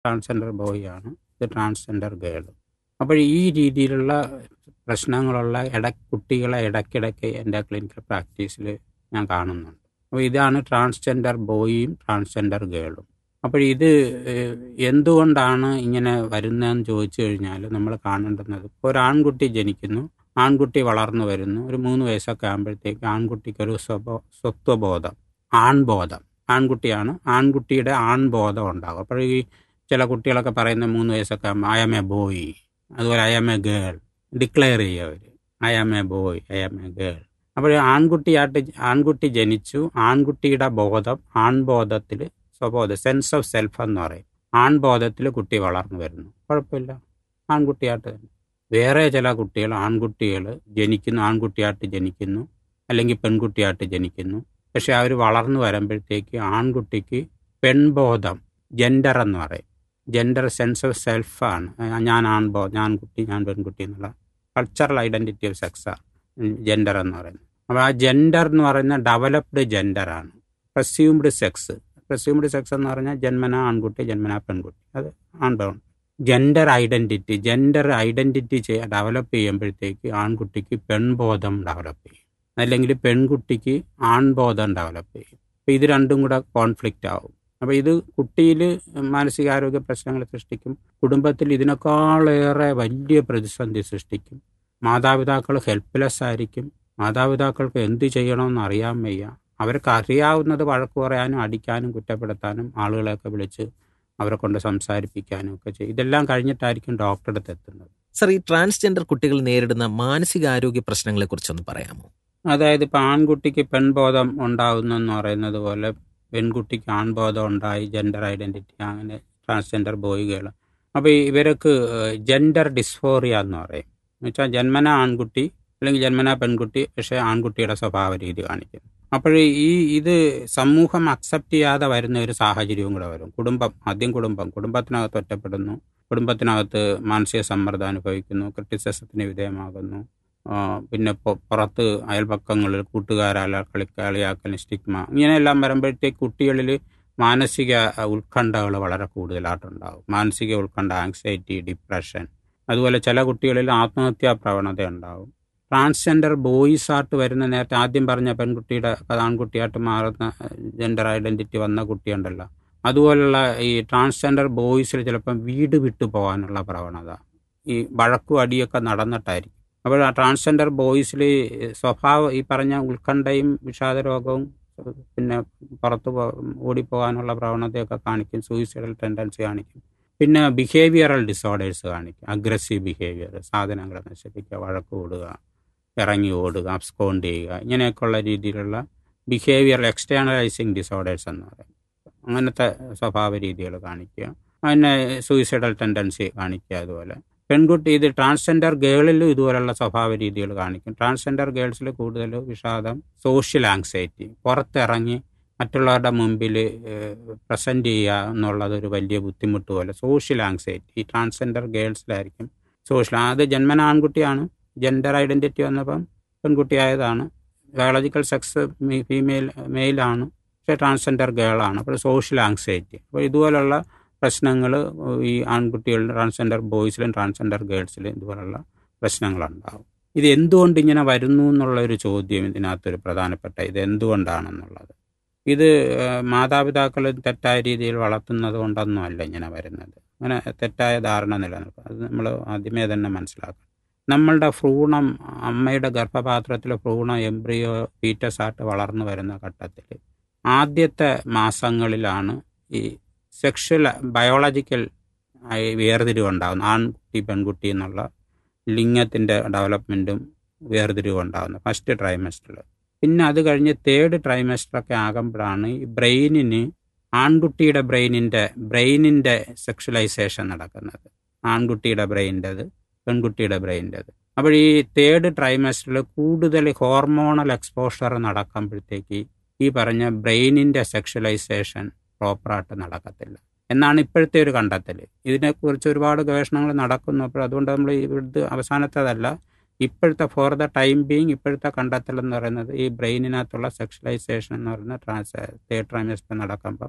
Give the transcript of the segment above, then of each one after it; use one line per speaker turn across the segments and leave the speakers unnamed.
transgender boy ആണ് ഇത് transgender girl അപ്പോൾ ഈ രീതിയിലുള്ള പ്രശ്നങ്ങളുള്ള ഇട കുട്ടികളെ ഇടയ്ക്കിടയ്ക്ക് എൻ്റെ ക്ലിനിക്കൽ പ്രാക്ടീസിൽ ഞാൻ കാണുന്നുണ്ട് അപ്പോൾ ഇതാണ് ട്രാൻസ്ജെൻഡർ ബോയിയും ട്രാൻസ്ജെൻഡർ ഗേളും അപ്പോൾ ഇത് ഏഹ്, എന്തുകൊണ്ടാണ് ഇങ്ങനെ വരുന്നതെന്ന് ചോദിച്ചു കഴിഞ്ഞാൽ നമ്മൾ കാണേണ്ടുന്നത് ഇപ്പോൾ ഒരു ആൺകുട്ടി ജനിക്കുന്നു ആൺകുട്ടി വളർന്നു വരുന്നു ഒരു മൂന്ന് വയസ്സൊക്കെ ആകുമ്പോഴത്തേക്ക് ആൺകുട്ടിക്ക് ഒരു സ്വബോ സ്വത്വബോധം ആൺബോധം ആൺകുട്ടിയാണ് ആൺകുട്ടിയുടെ ആൺബോധം ഉണ്ടാകും അപ്പോൾ ഈ ചില കുട്ടികളൊക്കെ പറയുന്ന മൂന്ന് വയസ്സൊക്കെ ആകുമ്പോൾ ഐ ആം എ ബോയ് അതുപോലെ I am a girl declare ചെയ്യുക അവർ I am a boy I am a girl അപ്പോൾ ആൺകുട്ടിയായിട്ട് ആൺകുട്ടി ജനിച്ചു ആൺകുട്ടിയുടെ ബോധം ആൺബോധത്തിൽ സ്വബോധം സെൻസ് ഓഫ് സെൽഫ് എന്ന് പറയും ആൺബോധത്തിൽ കുട്ടി വളർന്നു വരുന്നു കുഴപ്പമില്ല ആൺകുട്ടിയായിട്ട് തന്നെ വേറെ ചില കുട്ടികൾ ആൺകുട്ടികൾ ജനിക്കുന്നു ആൺകുട്ടിയായിട്ട് ജനിക്കുന്നു അല്ലെങ്കിൽ പെൺകുട്ടിയായിട്ട് ജനിക്കുന്നു പക്ഷെ അവർ വളർന്നു വരുമ്പോഴത്തേക്ക് ആൺകുട്ടിക്ക് പെൺബോധം ജെൻഡർ എന്ന് പറയും ജെൻഡർ സെൻസ് ഓഫ് സെൽഫാണ് ഞാൻ ആൺബോ ഞാൻ കുട്ടി ഞാൻ പെൺകുട്ടി എന്നുള്ള കൾച്ചറൽ ഐഡൻറ്റിറ്റി ഓഫ് സെക്സാണ് ജെൻഡർ എന്ന് പറയുന്നത് അപ്പോൾ ആ ജെൻഡർ എന്ന് പറയുന്ന ഡെവലപ്ഡ് ജെൻഡറാണ് പ്രസ്യൂംഡ് സെക്സ് പ്രസ്യൂംഡ് സെക്സ് എന്ന് പറഞ്ഞാൽ ജന്മന ആൺകുട്ടി ജന്മന പെൺകുട്ടി അത് ആൺപെൺ gender identity gender identity develop ചെയ്യുമ്പോഴത്തേക്ക് ആൺകുട്ടിക്ക് പെൺബോധം ഡെവലപ്പ് ചെയ്യും അല്ലെങ്കിൽ പെൺകുട്ടിക്ക് ആൺബോധം ഡെവലപ്പ് ചെയ്യും അപ്പോൾ ഇത് രണ്ടും കൂടെ കോൺഫ്ലിക്റ്റ് ആവും അപ്പോൾ ഇത് കുട്ടിയിൽ മാനസികാരോഗ്യ പ്രശ്നങ്ങൾ സൃഷ്ടിക്കും കുടുംബത്തിൽ ഇതിനേക്കാളേറെ വലിയ പ്രതിസന്ധി സൃഷ്ടിക്കും മാതാപിതാക്കൾ ഹെൽപ്ലെസ് ആയിരിക്കും മാതാപിതാക്കൾക്ക് എന്ത് ചെയ്യണമെന്ന് അറിയാൻ വയ്യ അവർക്ക് അറിയാവുന്നത് വഴക്ക് പറയാനും അടിക്കാനും കുറ്റപ്പെടുത്താനും ആളുകളെയൊക്കെ വിളിച്ച് അവരെ കൊണ്ട് സംസാരിപ്പിക്കാനും ഒക്കെ ചെയ്യും ഇതെല്ലാം കഴിഞ്ഞിട്ടായിരിക്കും ഡോക്ടറുടെ അടുത്ത് എത്തുന്നത്
സർ ഈ ട്രാൻസ്ജെൻഡർ കുട്ടികൾ നേരിടുന്ന മാനസികാരോഗ്യ പ്രശ്നങ്ങളെ കുറിച്ചൊന്ന് പറയാമോ
അതായത് ഇപ്പം ആൺകുട്ടിക്ക് പെൺബോധം ഉണ്ടാകുന്നു എന്ന് പറയുന്നത് പോലെ പെൺകുട്ടിക്ക് ആൺബോധം ഉണ്ടായി ജെൻഡർ ഐഡൻറ്റിറ്റി അങ്ങനെ ട്രാൻസ്ജെൻഡർ ബോയ്കൾ അപ്പോൾ ഇവർക്ക് ജെൻഡർ ഡിസ്ഫോറിയ എന്ന് പറയും എന്ന് വെച്ചാൽ ജന്മന ആൺകുട്ടി അല്ലെങ്കിൽ ജന്മന പെൺകുട്ടി പക്ഷേ ആൺകുട്ടിയുടെ സ്വഭാവ രീതി കാണിക്കും അപ്പോൾ ഈ ഇത് സമൂഹം അക്സെപ്റ്റ് ചെയ്യാതെ വരുന്ന ഒരു സാഹചര്യവും കൂടെ വരും കുടുംബം ആദ്യം കുടുംബം കുടുംബത്തിനകത്ത് ഒറ്റപ്പെടുന്നു കുടുംബത്തിനകത്ത് മാനസിക സമ്മർദ്ദം അനുഭവിക്കുന്നു ക്രിറ്റിസിസത്തിന് വിധേയമാകുന്നു ആ, പിന്നെ പൊ- പുറത്ത് അയൽപക്കങ്ങളിൽ കൂട്ടുകാരാല കളിക്കളിയാക്കൽ സ്റ്റിഗ്മ ഇങ്ങനെയെല്ലാം വരുമ്പോഴത്തേക്ക് കുട്ടികളിൽ മാനസിക ഉത്കണ്ഠകൾ വളരെ കൂടുതലായിട്ടുണ്ടാകും മാനസിക ഉത്കണ്ഠ ആങ്സൈറ്റി ഡിപ്രഷൻ അതുപോലെ ചില കുട്ടികളിൽ ആത്മഹത്യാ പ്രവണത ഉണ്ടാകും ട്രാൻസ്ജെൻഡർ ബോയ്സ് ആയിട്ട് വരുന്ന നേരത്തെ ആദ്യം പറഞ്ഞ പെൺകുട്ടിയുടെ അത് ആൺകുട്ടിയായിട്ട് മാറുന്ന ജെൻഡർ ഐഡൻറ്റിറ്റി വന്ന കുട്ടിയുണ്ടല്ലോ അതുപോലുള്ള ഈ ട്രാൻസ്ജെൻഡർ ബോയ്സിൽ ചിലപ്പം വീട് വിട്ടു പോകാനുള്ള പ്രവണത ഈ വഴക്കും അടിയൊക്കെ നടന്നിട്ടായിരിക്കും അപ്പോൾ ആ ട്രാൻസ്ജെൻഡർ ബോയ്സിൽ സ്വഭാവം ഈ പറഞ്ഞ ഉത്കണ്ഠയും വിഷാദരോഗവും പിന്നെ പുറത്ത് പോ- ഓടിപ്പോകാനുള്ള പ്രവണതയൊക്കെ കാണിക്കും സൂയിസൈഡൽ ടെൻഡൻസി കാണിക്കും പിന്നെ ബിഹേവിയറൽ ഡിസോർഡേഴ്സ് കാണിക്കും അഗ്രസീവ് ബിഹേവിയർ സാധനങ്ങൾ നശിപ്പിക്കുക വഴക്ക് കൂടുക ഇറങ്ങി ഓടുക അബ്സ്കോണ്ട് ചെയ്യുക ഇങ്ങനെയൊക്കെയുള്ള രീതിയിലുള്ള ബിഹേവിയർ എക്സ്റ്റേണലൈസിങ് ഡിസോർഡേഴ്സ് എന്ന് പറയും അങ്ങനത്തെ സ്വഭാവ രീതികൾ കാണിക്കുക പിന്നെ സൂയിസൈഡൽ ടെൻഡൻസി കാണിക്കുക അതുപോലെ പെൺകുട്ടി ഇത് ട്രാൻസ്ജെൻഡർ ഗേളിലും ഇതുപോലുള്ള സ്വഭാവ രീതികൾ കാണിക്കും ട്രാൻസ്ജെൻഡർ ഗേൾസിൽ കൂടുതൽ വിഷാദം സോഷ്യൽ ആങ്സൈറ്റി പുറത്തിറങ്ങി മറ്റുള്ളവരുടെ മുമ്പിൽ പ്രസൻറ്റ് ചെയ്യുക എന്നുള്ളത് ഒരു വലിയ ബുദ്ധിമുട്ട് പോലെ സോഷ്യൽ ആങ്സൈറ്റി ഈ ട്രാൻസ്ജെൻഡർ ഗേൾസിലായിരിക്കും സോഷ്യൽ അത് ജന്മന ആൺകുട്ടിയാണ് ജെൻഡർ ഐഡൻറ്റിറ്റി വന്നപ്പം പെൺകുട്ടിയായതാണ് ബയോളജിക്കൽ സെക്സ് ഫീമെയിൽ മെയിലാണ് പക്ഷേ ട്രാൻസ്ജെൻഡർ ഗേളാണ് അപ്പോൾ സോഷ്യൽ ആങ്സൈറ്റി അപ്പോൾ ഇതുപോലുള്ള പ്രശ്നങ്ങൾ ഈ ആൺകുട്ടികളിലും ട്രാൻസ്ജെൻഡർ ബോയ്സിലും ട്രാൻസ്ജെൻഡർ ഗേൾസിലും ഇതുപോലുള്ള പ്രശ്നങ്ങളുണ്ടാകും ഇത് എന്തുകൊണ്ട് ഇങ്ങനെ വരുന്നു എന്നുള്ള ഒരു ചോദ്യം ഇതിനകത്തൊരു പ്രധാനപ്പെട്ട ഇത് എന്തുകൊണ്ടാണെന്നുള്ളത് ഇത് ഏഹ്, മാതാപിതാക്കൾ തെറ്റായ രീതിയിൽ വളർത്തുന്നത് കൊണ്ടൊന്നും അല്ല ഇങ്ങനെ വരുന്നത് അങ്ങനെ തെറ്റായ ധാരണ നിലനിൽക്കും അത് നമ്മൾ ആദ്യമേ തന്നെ മനസ്സിലാക്കണം നമ്മളുടെ ഭ്രൂണം അമ്മയുടെ ഗർഭപാത്രത്തിലെ ഭ്രൂണം എംബ്രിയോ ഫീറ്റസ് ആയിട്ട് വളർന്നു വരുന്ന ഘട്ടത്തിൽ ആദ്യത്തെ മാസങ്ങളിലാണ് ഈ സെക്ഷൽ ബയോളജിക്കൽ ആയി വേർതിരിവുണ്ടാകുന്നത് ആൺകുട്ടി പെൺകുട്ടി എന്നുള്ള ലിംഗത്തിൻ്റെ ഡെവലപ്മെൻറ്റും വേർതിരിവും ഉണ്ടാകുന്നത് ഫസ്റ്റ് ട്രൈമസ്റ്ററിൽ പിന്നെ അത് കഴിഞ്ഞ് തേർഡ് ട്രൈമസ്റ്ററൊക്കെ ആകുമ്പോഴാണ് ഈ ബ്രെയിനിന് ആൺകുട്ടിയുടെ ബ്രെയിനിൻ്റെ ബ്രെയിനിൻ്റെ സെക്ഷലൈസേഷൻ നടക്കുന്നത് ആൺകുട്ടിയുടെ ബ്രെയിൻ്റെത് പെൺകുട്ടിയുടെ ബ്രെയിൻ്റെത് അപ്പോൾ ഈ തേർഡ് ട്രൈമസ്റ്ററിൽ കൂടുതൽ ഹോർമോണൽ എക്സ്പോഷർ നടക്കുമ്പോഴത്തേക്ക് ഈ പറഞ്ഞ ബ്രെയിനിൻ്റെ സെക്ഷലൈസേഷൻ പ്രോപ്പറായിട്ട് നടക്കത്തില്ല എന്നാണ് ഇപ്പോഴത്തെ ഒരു കണ്ടെത്തൽ ഇതിനെക്കുറിച്ച് ഒരുപാട് ഗവേഷണങ്ങൾ നടക്കുന്നു അപ്പോൾ അതുകൊണ്ട് നമ്മൾ ഇവിടുത്തെ അവസാനത്തേതല്ല ഇപ്പോഴത്തെ ഫോർ ദ ടൈം ബീങ് ഇപ്പോഴത്തെ കണ്ടെത്തൽ എന്ന് പറയുന്നത് ഈ ബ്രെയിനിനകത്തുള്ള സെക്ഷലൈസേഷൻ എന്ന് പറയുന്ന ട്രാൻസ് തേർഡ് ട്രൈമസ്റ്റർ നടക്കുമ്പം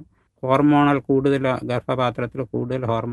ഹോർമോണൽ കൂടുതൽ ഗർഭപാത്രത്തിൽ കൂടുതൽ ഹോർമോൺ